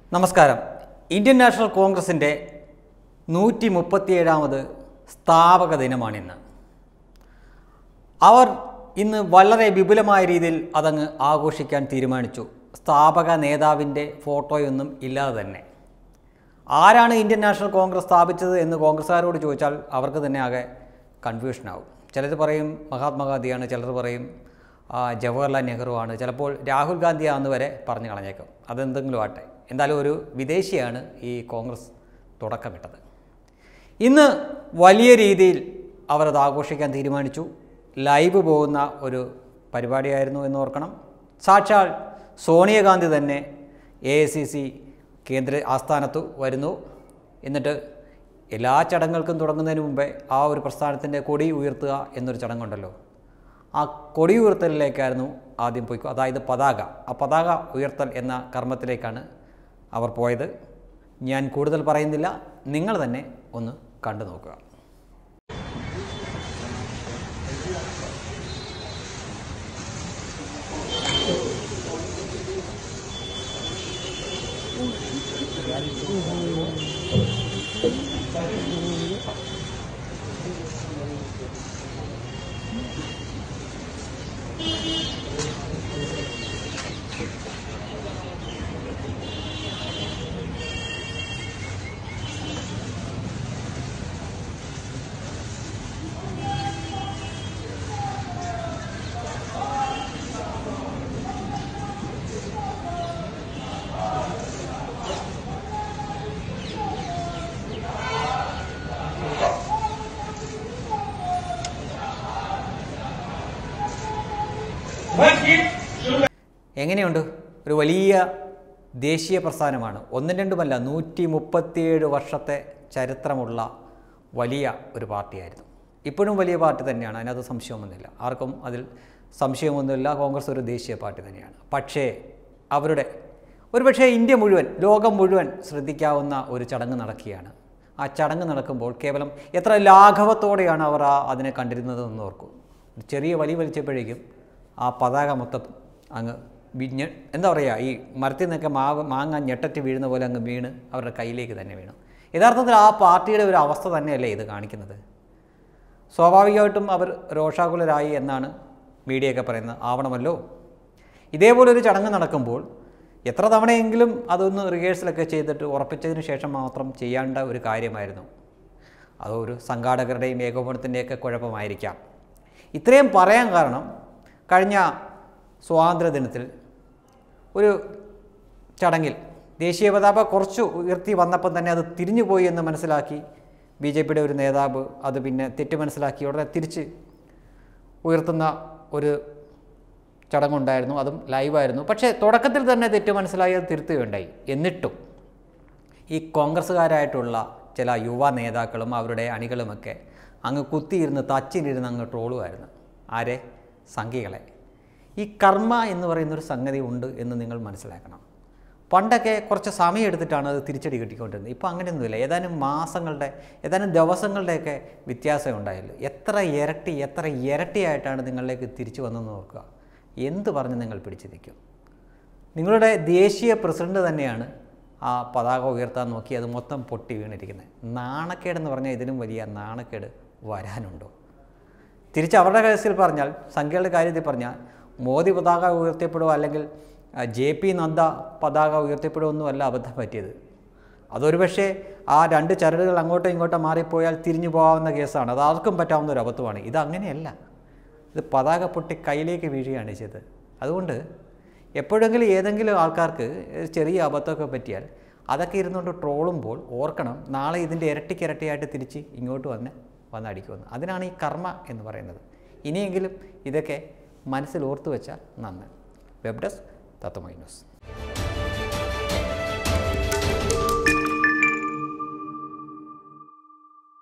നമസ്കാരം Indian national കോൺഗ്രസിൻ്റെ നൂറ്റി മുപ്പത്തിയേഴാമത് സ്ഥാപക ദിനമാണിന്ന് അവർ ഇന്ന് വളരെ വിപുലമായ രീതിയിൽ അതങ്ങ് ആഘോഷിക്കാൻ തീരുമാനിച്ചു സ്ഥാപക നേതാവിൻ്റെ ഫോട്ടോയൊന്നും ഇല്ലാതെ തന്നെ ആരാണ് ഇന്ത്യൻ നാഷണൽ കോൺഗ്രസ് സ്ഥാപിച്ചത് എന്ന് കോൺഗ്രസ്സുകാരോട് ചോദിച്ചാൽ അവർക്ക് തന്നെ ആകെ കൺഫ്യൂഷനാവും ചിലർ പറയും മഹാത്മാഗാന്ധിയാണ് ചിലർ പറയും ആ, ജവഹർലാൽ നെഹ്റുവാണ് ചിലപ്പോൾ രാഹുൽ ഗാന്ധിയാണെന്ന് വരെ പറഞ്ഞു കളഞ്ഞേക്കും അതെന്തെങ്കിലും ആട്ടെ എന്തായാലും ഒരു വിദേശിയാണ് ഈ കോൺഗ്രസ് തുടക്കമിട്ടത് ഇന്ന് വലിയ രീതിയിൽ അവരത് ആഘോഷിക്കാൻ തീരുമാനിച്ചു ലൈവ് പോകുന്ന ഒരു പരിപാടിയായിരുന്നു എന്ന് ഓർക്കണം സാക്ഷാൽ സോണിയാഗാന്ധി തന്നെ എ ഐ സി സി കേന്ദ്ര ആസ്ഥാനത്ത് വരുന്നു എന്നിട്ട് എല്ലാ ചടങ്ങുകൾക്കും തുടങ്ങുന്നതിന് മുമ്പേ ആ ഒരു പ്രസ്ഥാനത്തിൻ്റെ കൊടി ഉയർത്തുക എന്നൊരു ചടങ്ങുണ്ടല്ലോ ആ കൊടി ഉയർത്തലിലേക്കായിരുന്നു ആദ്യം പോയി അതായത് പതാക ആ പതാക ഉയർത്തൽ എന്ന കർമ്മത്തിലേക്കാണ് അവർ പോയത് ഞാൻ കൂടുതൽ പറയുന്നില്ല നിങ്ങൾ തന്നെ ഒന്ന് കണ്ടു നോക്കുക എങ്ങനെയുണ്ട് ഒരു വലിയ ദേശീയ പ്രസ്ഥാനമാണ് ഒന്നും രണ്ടുമല്ല നൂറ്റി മുപ്പത്തിയേഴ് വർഷത്തെ ചരിത്രമുള്ള വലിയ ഒരു പാർട്ടിയായിരുന്നു ഇപ്പോഴും വലിയ പാർട്ടി തന്നെയാണ് അതിനകത്ത് സംശയമൊന്നുമില്ല ആർക്കും അതിൽ സംശയമൊന്നുമില്ല കോൺഗ്രസ് ഒരു ദേശീയ പാർട്ടി തന്നെയാണ് പക്ഷേ അവരുടെ ഒരുപക്ഷേ ഇന്ത്യ മുഴുവൻ ലോകം മുഴുവൻ ശ്രദ്ധിക്കാവുന്ന ഒരു ചടങ്ങ് നടക്കുകയാണ് ആ ചടങ്ങ് നടക്കുമ്പോൾ കേവലം എത്ര ലാഘവത്തോടെയാണ് അവർ ആ അതിനെ കണ്ടിരുന്നതെന്ന് ഓർക്കൂ ഒരു ചെറിയ വലി വലിച്ചപ്പോഴേക്കും ആ പതാക മൊത്തം അങ്ങ് വിഞ്ഞ് എന്താ പറയുക ഈ മരത്തിൽ നിന്നൊക്കെ മാവ് മാങ്ങ ഞെട്ടറ്റ് വീഴുന്ന പോലെ അങ്ങ് വീണ് അവരുടെ കയ്യിലേക്ക് തന്നെ വീണു യഥാർത്ഥത്തിൽ ആ പാർട്ടിയുടെ ഒരു അവസ്ഥ തന്നെയല്ലേ ഇത് കാണിക്കുന്നത് സ്വാഭാവികമായിട്ടും അവർ രോഷാകുലരായി എന്നാണ് മീഡിയയൊക്കെ പറയുന്നത് ആവണമല്ലോ ഇതേപോലൊരു ചടങ്ങ് നടക്കുമ്പോൾ എത്ര തവണയെങ്കിലും അതൊന്ന് റിഹേഴ്സലൊക്കെ ചെയ്തിട്ട് ഉറപ്പിച്ചതിന് ശേഷം മാത്രം ചെയ്യേണ്ട ഒരു കാര്യമായിരുന്നു അത് ഒരു സംഘാടകരുടെയും ഏകോപനത്തിൻ്റെയൊക്കെ കുഴപ്പമായിരിക്കാം ഇത്രയും പറയാൻ കാരണം കഴിഞ്ഞ സ്വാതന്ത്ര്യദിനത്തിൽ ഒരു ചടങ്ങിൽ ദേശീയ പതാക കുറച്ച് ഉയർത്തി വന്നപ്പം തന്നെ അത് തിരിഞ്ഞു പോയി എന്ന് മനസ്സിലാക്കി ബി ജെ പിയുടെ ഒരു നേതാവ് അത് പിന്നെ തെറ്റ് മനസ്സിലാക്കി ഉടനെ തിരിച്ച് ഉയർത്തുന്ന ഒരു ചടങ്ങുണ്ടായിരുന്നു അതും ലൈവായിരുന്നു പക്ഷേ തുടക്കത്തിൽ തന്നെ തെറ്റ് മനസ്സിലായി അത് തിരുത്തുകയുണ്ടായി എന്നിട്ടും ഈ കോൺഗ്രസ്സുകാരായിട്ടുള്ള ചില യുവ നേതാക്കളും അവരുടെ അണികളുമൊക്കെ അങ്ങ് കുത്തിയിരുന്ന് തച്ചിലിരുന്ന് അങ്ങ് ട്രോളുമായിരുന്നു ആരെ സംഘികളെ ഈ കർമ്മ എന്ന് പറയുന്നൊരു സംഗതി ഉണ്ട് എന്ന് നിങ്ങൾ മനസ്സിലാക്കണം പണ്ടൊക്കെ കുറച്ച് സമയം എടുത്തിട്ടാണ് അത് തിരിച്ചടി കിട്ടിക്കൊണ്ടിരുന്നത് ഇപ്പോൾ അങ്ങനെയൊന്നുമില്ല ഏതാനും മാസങ്ങളുടെ ഏതാനും ദിവസങ്ങളുടെയൊക്കെ വ്യത്യാസം ഉണ്ടായുള്ളൂ എത്ര ഇരട്ടി എത്ര ഇരട്ടിയായിട്ടാണ് നിങ്ങളിലേക്ക് തിരിച്ചു വന്നതെന്ന് നോക്കുക എന്ത് പറഞ്ഞ് നിങ്ങൾ പിടിച്ചു നിൽക്കും നിങ്ങളുടെ ദേശീയ പ്രസിഡന്റ് തന്നെയാണ് ആ പതാക ഉയർത്താൻ നോക്കി അത് മൊത്തം പൊട്ടി വീണിരിക്കുന്നത് നാണക്കേടെന്ന് പറഞ്ഞാൽ ഇതിലും വലിയ നാണക്കേട് വരാനുണ്ടോ തിരിച്ച് അവരുടെ കേസിൽ പറഞ്ഞാൽ സംഖ്യകളുടെ കാര്യത്തിൽ പറഞ്ഞാൽ മോദി പതാക ഉയർത്തിയപ്പെടുക അല്ലെങ്കിൽ ആ, ജെ പി നദ്ദ പതാക ഉയർത്തിയപ്പെടുകയൊന്നുമല്ല അബദ്ധം പറ്റിയത് അതൊരു പക്ഷേ ആ രണ്ട് ചരടുകൾ അങ്ങോട്ടോ ഇങ്ങോട്ടോ മാറിപ്പോയാൽ തിരിഞ്ഞു പോകാവുന്ന കേസാണ് അത് ആർക്കും പറ്റാവുന്ന ഒരു അബദ്ധമാണ് ഇത് അങ്ങനെയല്ല ഇത് പതാക പൊട്ടി കയ്യിലേക്ക് വീഴുകയാണ് ചെയ്തത് അതുകൊണ്ട് എപ്പോഴെങ്കിലും ഏതെങ്കിലും ആൾക്കാർക്ക് ഒരു ചെറിയ അബദ്ധമൊക്കെ പറ്റിയാൽ അതൊക്കെ ഇരുന്നുകൊണ്ട് ട്രോളുമ്പോൾ ഓർക്കണം നാളെ ഇതിൻ്റെ ഇരട്ടിക്ക് ഇരട്ടിയായിട്ട് തിരിച്ച് ഇങ്ങോട്ട് വന്ന് വന്നടിക്കുമെന്ന് അതിനാണ് ഈ കർമ്മ എന്ന് പറയുന്നത് ഇനിയെങ്കിലും ഇതൊക്കെ മനസ്സിൽ ഓർത്തു വെച്ചാൽ നന്ന് വെബ് ഡെസ്ക് തത്വമൈ ന്യൂസ്